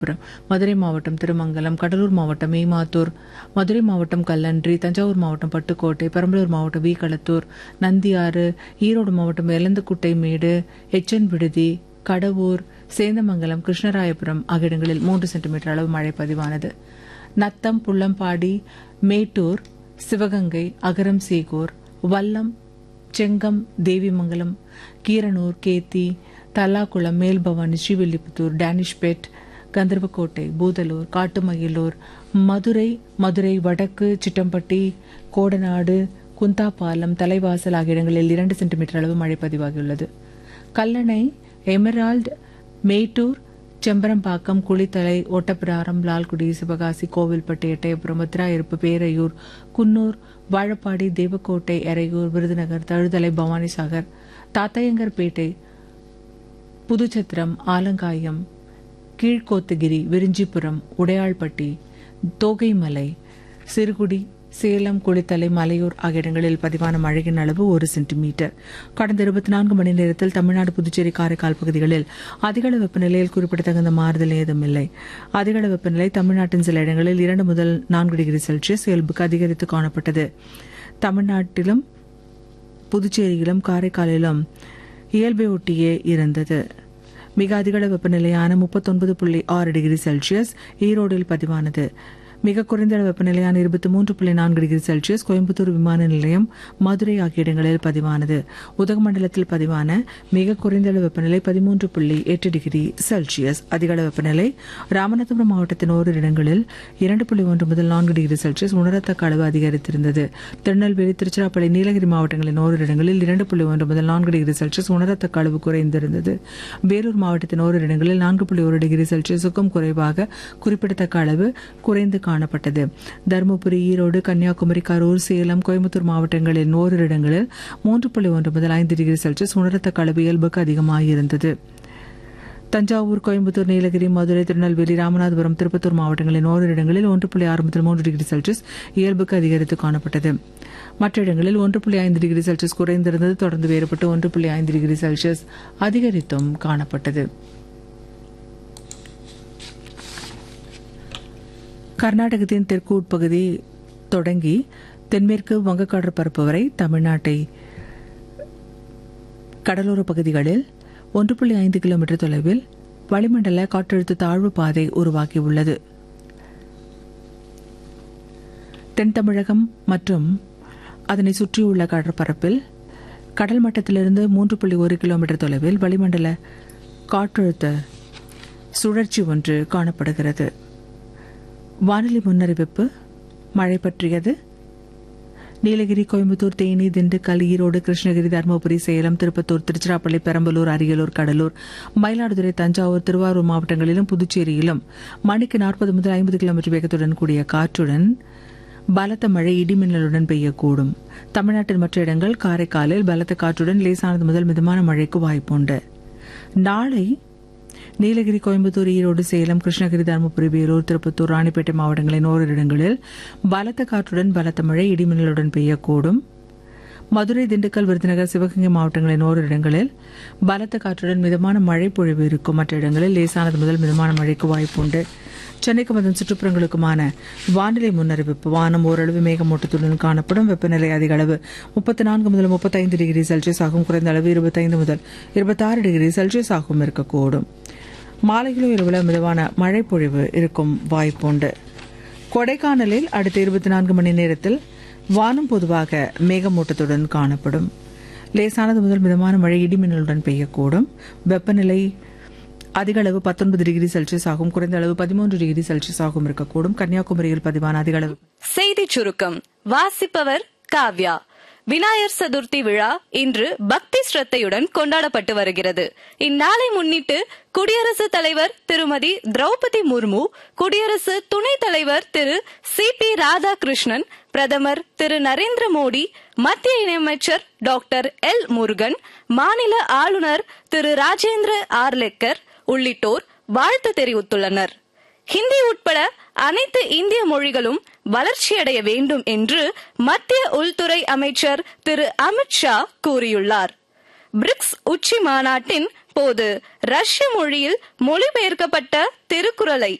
புரம் மதுரை மாவட்டம் திருமங்கலம் கடலூர் மாவட்டம் ஏமாத்தூர் மதுரை மாவட்டம் கல்லன்றி தஞ்சாவூர் மாவட்டம் பட்டுக்கோட்டை பெரம்பலூர் மாவட்டம் வி களத்தூர் நந்தியாறு ஈரோடு மாவட்டம் எலந்தக்குட்டை மேடு எச்சன் விடுதி கடவூர் சேந்தமங்கலம் கிருஷ்ணராயபுரம் ஆகிய இடங்களில் மூன்று சென்டிமீட்டர் அளவு மழை பதிவானது நத்தம் புள்ளம்பாடி மேட்டூர் சிவகங்கை அகரம் சேகூர் வல்லம் செங்கம் தேவிமங்கலம் கீரனூர் கேத்தி தல்லாக்குளம் மேல்பவானி ஸ்ரீவில்லிபுத்தூர் டேனிஷ்பேட் கந்தர்வக்கோட்டை பூதலூர் காட்டுமயிலூர் மதுரை மதுரை வடக்கு சிட்டம்பட்டி கோடநாடு குந்தாபாலம் தலைவாசல் ஆகிய இடங்களில் இரண்டு சென்டிமீட்டர் அளவு மழை பதிவாகியுள்ளது கல்லணை எமரால்டு மேட்டூர் செம்பரம்பாக்கம் குளித்தலை ஓட்டப்பிராரம் லால்குடி சிவகாசி கோவில்பட்டு எட்டயபுரம் முத்திராயிருப்பு பேரையூர் குன்னூர் வாழப்பாடி தேவக்கோட்டை எறையூர் விருதுநகர் தழுதலை பவானிசாகர் தாத்தையங்கர்பேட்டை புதுச்சத்திரம் ஆலங்காயம் கீழ்கோத்தகிரி விரிஞ்சிபுரம் உடையாள்பட்டி தோகைமலை சிறுகுடி சேலம் குளித்தலை மலையூர் ஆகிய இடங்களில் பதிவான மழையின் அளவு ஒரு சென்டிமீட்டர் கடந்த இருபத்தி நான்கு மணி நேரத்தில் தமிழ்நாடு புதுச்சேரி காரைக்கால் பகுதிகளில் அதிகள வெப்பநிலையில் குறிப்பிடத்தகுந்த மாறுதல் ஏதும் இல்லை அதிகள வெப்பநிலை தமிழ்நாட்டின் சில இடங்களில் இரண்டு முதல் நான்கு டிகிரி செல்சியஸ் இயல்புக்கு அதிகரித்து காணப்பட்டது தமிழ்நாட்டிலும் புதுச்சேரியிலும் காரைக்காலிலும் இயல்பை ஒட்டியே இருந்தது மிக அதிகள வெப்பநிலையான முப்பத்தொன்பது புள்ளி ஆறு டிகிரி செல்சியஸ் ஈரோடில் பதிவானது மிக குறைந்த வெப்பநிலையான இருபத்தி மூன்று புள்ளி நான்கு டிகிரி செல்சியஸ் கோயம்புத்தூர் விமான நிலையம் மதுரை ஆகிய இடங்களில் பதிவானது உதகமண்டலத்தில் பதிவான மிக குறைந்த வெப்பநிலை பதிமூன்று புள்ளி எட்டு டிகிரி செல்சியஸ் அதிகள வெப்பநிலை ராமநாதபுரம் மாவட்டத்தின் ஓரிரு இடங்களில் இரண்டு புள்ளி ஒன்று முதல் நான்கு டிகிரி செல்சியஸ் உணரத்தக்க அளவு அதிகரித்திருந்தது திருநெல்வேலி திருச்சிராப்பள்ளி நீலகிரி மாவட்டங்களின் ஓரிரு இடங்களில் இரண்டு புள்ளி ஒன்று முதல் நான்கு டிகிரி செல்சியஸ் உணரத்தக்க அளவு குறைந்திருந்தது வேலூர் மாவட்டத்தின் ஓரிரு இடங்களில் நான்கு புள்ளி ஒரு டிகிரி செல்சியஸுக்கும் குறைவாக குறிப்பிடத்தக்க அளவு குறைந்து காணப்பட்டது தருமபுரி ஈரோடு கன்னியாகுமரி கரூர் சேலம் கோயம்புத்தூர் மாவட்டங்களின் ஓரிரு இடங்களில் மூன்று புள்ளி ஒன்று முதல் ஐந்து டிகிரி செல்சியஸ் உணரத்தக்க அளவு இயல்புக்கு அதிகமாக இருந்தது தஞ்சாவூர் கோயம்புத்தூர் நீலகிரி மதுரை திருநெல்வேலி ராமநாதபுரம் திருப்பத்தூர் மாவட்டங்களின் ஓரிரு இடங்களில் ஒன்று புள்ளி ஆறு முதல் மூன்று டிகிரி செல்சியஸ் இயல்புக்கு அதிகரித்து காணப்பட்டது மற்ற இடங்களில் ஒன்று புள்ளி ஐந்து டிகிரி செல்சியஸ் குறைந்திருந்தது தொடர்ந்து வேறுபட்டு ஒன்று புள்ளி ஐந்து டிகிரி செல்சியஸ் அதிகரித்தும் காணப்பட்டது கர்நாடகத்தின் தெற்கு உட்பகுதி தொடங்கி தென்மேற்கு வங்கக்கடற்பரப்பு வரை தமிழ்நாட்டை கடலோர பகுதிகளில் ஒன்று புள்ளி ஐந்து கிலோமீட்டர் தொலைவில் வளிமண்டல காற்றழுத்த தாழ்வு பாதை உருவாகியுள்ளது தென் தமிழகம் மற்றும் அதனை சுற்றியுள்ள கடற்பரப்பில் கடல் மட்டத்திலிருந்து மூன்று புள்ளி ஒரு கிலோமீட்டர் தொலைவில் வளிமண்டல காற்றழுத்த சுழற்சி ஒன்று காணப்படுகிறது வானிலை முன்னறிவிப்பு மழை பற்றியது நீலகிரி கோயம்புத்தூர் தேனி திண்டுக்கல் ஈரோடு கிருஷ்ணகிரி தருமபுரி சேலம் திருப்பத்தூர் திருச்சிராப்பள்ளி பெரம்பலூர் அரியலூர் கடலூர் மயிலாடுதுறை தஞ்சாவூர் திருவாரூர் மாவட்டங்களிலும் புதுச்சேரியிலும் மணிக்கு நாற்பது முதல் ஐம்பது கிலோமீட்டர் வேகத்துடன் கூடிய காற்றுடன் பலத்த மழை இடிமின்னலுடன் பெய்யக்கூடும் தமிழ்நாட்டின் மற்ற இடங்கள் காரைக்காலில் பலத்த காற்றுடன் லேசானது முதல் மிதமான மழைக்கு வாய்ப்புண்டு நாளை நீலகிரி கோயம்புத்தூர் ஈரோடு சேலம் கிருஷ்ணகிரி தருமபுரி வேலூர் திருப்பத்தூர் ராணிப்பேட்டை மாவட்டங்களின் ஓரிரு இடங்களில் பலத்த காற்றுடன் பலத்த மழை இடிமின்னலுடன் பெய்யக்கூடும் மதுரை திண்டுக்கல் விருதுநகர் சிவகங்கை மாவட்டங்களின் ஓரிரு இடங்களில் பலத்த காற்றுடன் மிதமான மழை பொழிவு இருக்கும் மற்ற இடங்களில் லேசானது முதல் மிதமான மழைக்கு வாய்ப்புண்டு சென்னைக்கு அதன் சுற்றுப்புறங்களுக்குமான வானிலை முன்னறிவிப்பு வானம் ஓரளவு மேகமூட்டத்துடன் காணப்படும் வெப்பநிலை அதிக அளவு முப்பத்தி நான்கு முதல் முப்பத்தைந்து டிகிரி செல்சியஸ் ஆகும் குறைந்த அளவு இருபத்தைந்து முதல் இருபத்தாறு டிகிரி செல்சியஸ் ஆகும் இருக்கக்கூடும் மாலையிலோ இரவுல மிதமான மழை பொழிவு இருக்கும் வாய்ப்புண்டு கொடைக்கானலில் அடுத்த இருபத்தி நான்கு மணி நேரத்தில் வானம் பொதுவாக மேகமூட்டத்துடன் காணப்படும் லேசானது முதல் மிதமான மழை இடிமின்னலுடன் பெய்யக்கூடும் வெப்பநிலை அதிக அளவு பத்தொன்பது டிகிரி செல்சியஸ் ஆகும் குறைந்த அளவு பதிமூன்று டிகிரி செல்சியஸ் ஆகும் இருக்கக்கூடும் கன்னியாகுமரியில் பதிவான அதிக அளவு செய்தி சுருக்கம் வாசிப்பவர் காவ்யா விநாயகர் சதுர்த்தி விழா இன்று பக்தி ஸ்ரத்தையுடன் கொண்டாடப்பட்டு வருகிறது இந்நாளை முன்னிட்டு குடியரசுத் தலைவர் திருமதி திரௌபதி முர்மு குடியரசு துணைத் தலைவர் திரு சி பி ராதாகிருஷ்ணன் பிரதமர் திரு நரேந்திர மோடி மத்திய இணையமைச்சர் டாக்டர் எல் முருகன் மாநில ஆளுநர் திரு ராஜேந்திர ஆர்லெக்கர் உள்ளிட்டோர் வாழ்த்து தெரிவித்துள்ளனர் ஹிந்தி உட்பட அனைத்து இந்திய மொழிகளும் வளர்ச்சியடைய வேண்டும் என்று மத்திய உள்துறை அமைச்சர் திரு அமித் ஷா கூறியுள்ளார் பிரிக்ஸ் உச்சி மாநாட்டின் போது ரஷ்ய மொழியில் மொழிபெயர்க்கப்பட்ட திருக்குறளை